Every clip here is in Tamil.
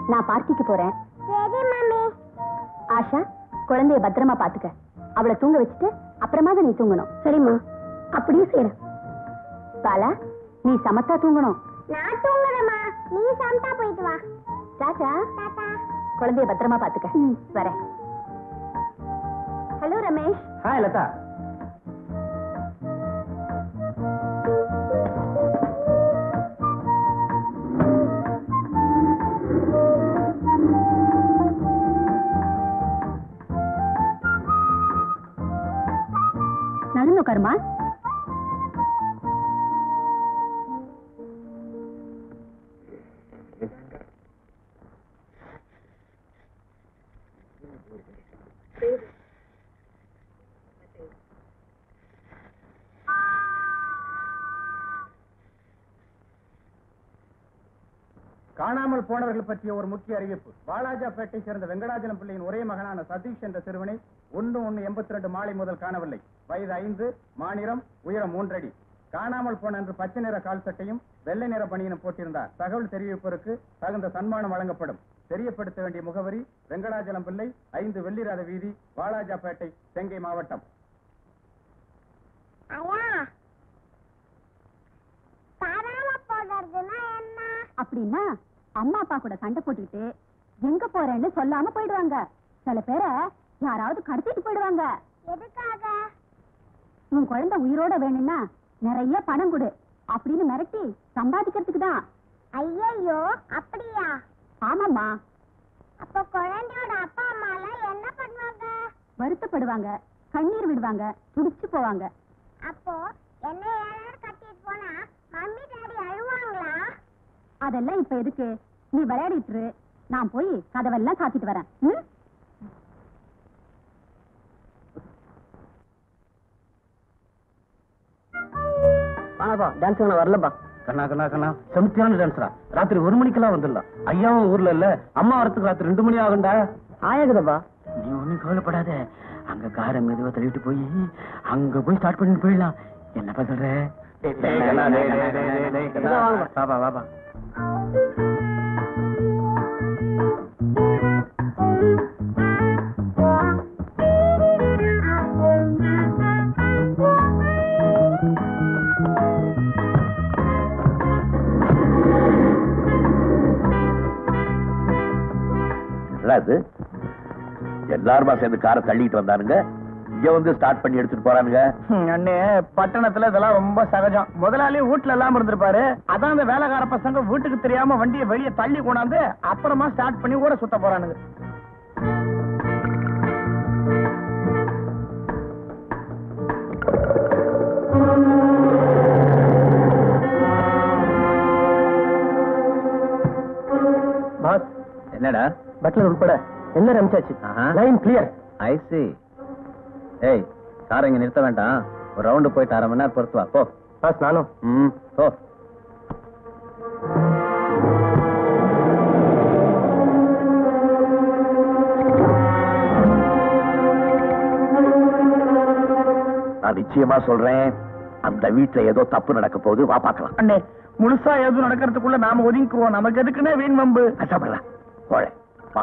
நான் பார்ட்டிக்கு போறேன் சரி மம்மி ஆஷா குழந்தைய பத்திரமா பாத்துக்க அவளை தூங்க வச்சுட்டு அப்புறமா தான் நீ தூங்கணும் சரிம்மா அப்படியே செய்யறேன் பாலா நீ சமத்தா தூங்கணும் நான் தூங்குறேம்மா நீ சமத்தா போயிட்டு வா டாடா டாடா குழந்தைய பத்திரமா பாத்துக்க வரேன் ஹலோ ரமேஷ் ஹாய் லதா நடந்து உட்காருமா காணாமல் போனவர்கள் பற்றிய ஒரு முக்கிய அறிவிப்பு வாலாஜாபேட்டை சேர்ந்த வெங்கடாஜலம் பிள்ளையின் ஒரே மகனான சதீஷ் என்ற சிறுவனை ஒன்று ஒன்று எண்பத்தி ரெண்டு மாலை முதல் காணவில்லை வயது ஐந்து மாநிலம் உயரம் மூன்றடி காணாமல் போன அன்று பச்சை நிற கால் சட்டையும் வெள்ளை நிற பணியினும் போட்டிருந்தார் தகவல் தெரிவிப்போருக்கு தகுந்த சன்மானம் வழங்கப்படும் தெரியப்படுத்த வேண்டிய முகவரி வெங்கடாஜலம் பிள்ளை ஐந்து வெள்ளிரத வீதி வாலாஜாபேட்டை செங்கை மாவட்டம் ஐயா காணாம போடுறதுன்னா என்ன அப்படின்னா அம்மா அப்பா கூட சண்டை போட்டுக்கிட்டு எங்க போறேன்னு சொல்லாம போயிடுவாங்க சில பேரை யாராவது கடத்திட்டு போயிடுவாங்க எதுக்காக உன் குழந்தை உயிரோட வேணும்னா நிறைய பணம் கொடு அப்படின்னு மிரட்டி சம்பாதிக்கிறதுக்கு தான் ஐயையோ அப்படியா ஆமாம்மா அப்ப குழந்தையோட அப்பா அம்மா எல்லாம் என்ன பண்ணுவாங்க வருத்தப்படுவாங்க கண்ணீர் விடுவாங்க துடிச்சு போவாங்க அப்போ என்ன யாராவது கட்டிட்டு போனா மம்மி டாடி அழுவாங்களா அதெல்லாம் இப்ப எதுக்கு நீ விளையாடிட்டு இரு. நான் போய் கதவெல்லாம் சாத்திட்டு வரேன் ம்? வாங்கப்பா டான்ஸ் வேணா வரலப்பா கண்ணா கண்ணா கண்ணா செமித்தியான டான்ஸரா ராத்திரி ஒரு மணிக்கெல்லாம் வந்துடலாம் ஐயாவும் ஊர்ல இல்ல அம்மா வரத்துக்கு ராத்திரி ரெண்டு மணி ஆகும்டா ஆயாக்குதப்பா நீ ஒண்ணும் கவலைப்படாத அங்க காரை மெதுவா தள்ளிட்டு போய் அங்க போய் ஸ்டார்ட் பண்ணிட்டு போயிடலாம் என்னப்பா சொல்ற வாபா வாபா அது எல்லாருமா சேர்ந்து காரை தள்ளிட்டு வந்தானுங்க இங்க வந்து ஸ்டார்ட் பண்ணி எடுத்துட்டு போறானுங்க அண்ணே பட்டணத்துல இதெல்லாம் ரொம்ப சகஜம் முதலாளி வீட்டுல இல்லாம இருந்திருப்பாரு அதான் அந்த வேலைக்கார பசங்க வீட்டுக்கு தெரியாம வண்டியை வெளியே தள்ளி கொண்டாந்து அப்புறமா ஸ்டார்ட் பண்ணி ஊரை சுத்த போறானுங்க பாஸ் என்னடா பட்லர் உட்பட எல்லாரும் அனுப்பிச்சாச்சு ஆஹா. லைன் கிளியர் ஐ சி ஏய் காரை இங்க நிறுத்த வேண்டாம் ஒரு ரவுண்டு போயிட்டு அரை மணி நேரம் பொறுத்து வா போ பாஸ் நானும் ம் போ நான் நிச்சயமா சொல்றேன் அந்த வீட்டுல ஏதோ தப்பு நடக்க போகுது வா பார்க்கலாம் அண்ணே முழுசா எதுவும் நடக்கிறதுக்குள்ள நாம ஒதுங்கிக்குவோம் நமக்கு எதுக்குன்னே வீண் வம்பு கஷ்டப்படல கோழை வா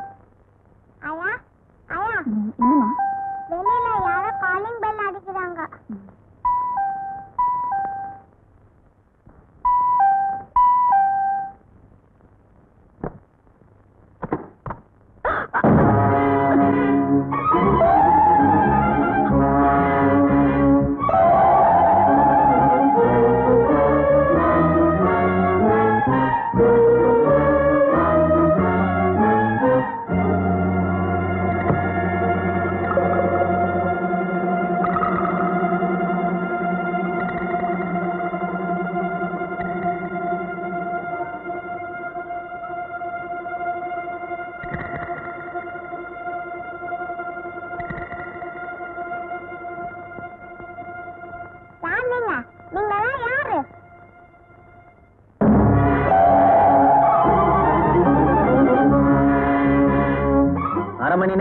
ஐயா ஐயா ம், என்னம்மா வெளியில யாரோ காலிங் பெல் அடிக்கிறாங்க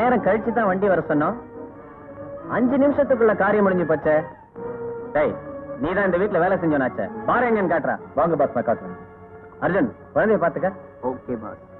நேரம் கழிச்சு தான் வண்டி வர சொன்னோம் அஞ்சு நிமிஷத்துக்குள்ள காரியம் முடிஞ்சு போச்சே டேய் நீ தான் இந்த வீட்டுல வேலை செஞ்சோனாச்சே பாரு எங்கன்னு காட்டுறா வாங்க பாஸ் நான் காட்டுறேன் அர்ஜுன் குழந்தைய பாத்துக்க ஓகே பாஸ்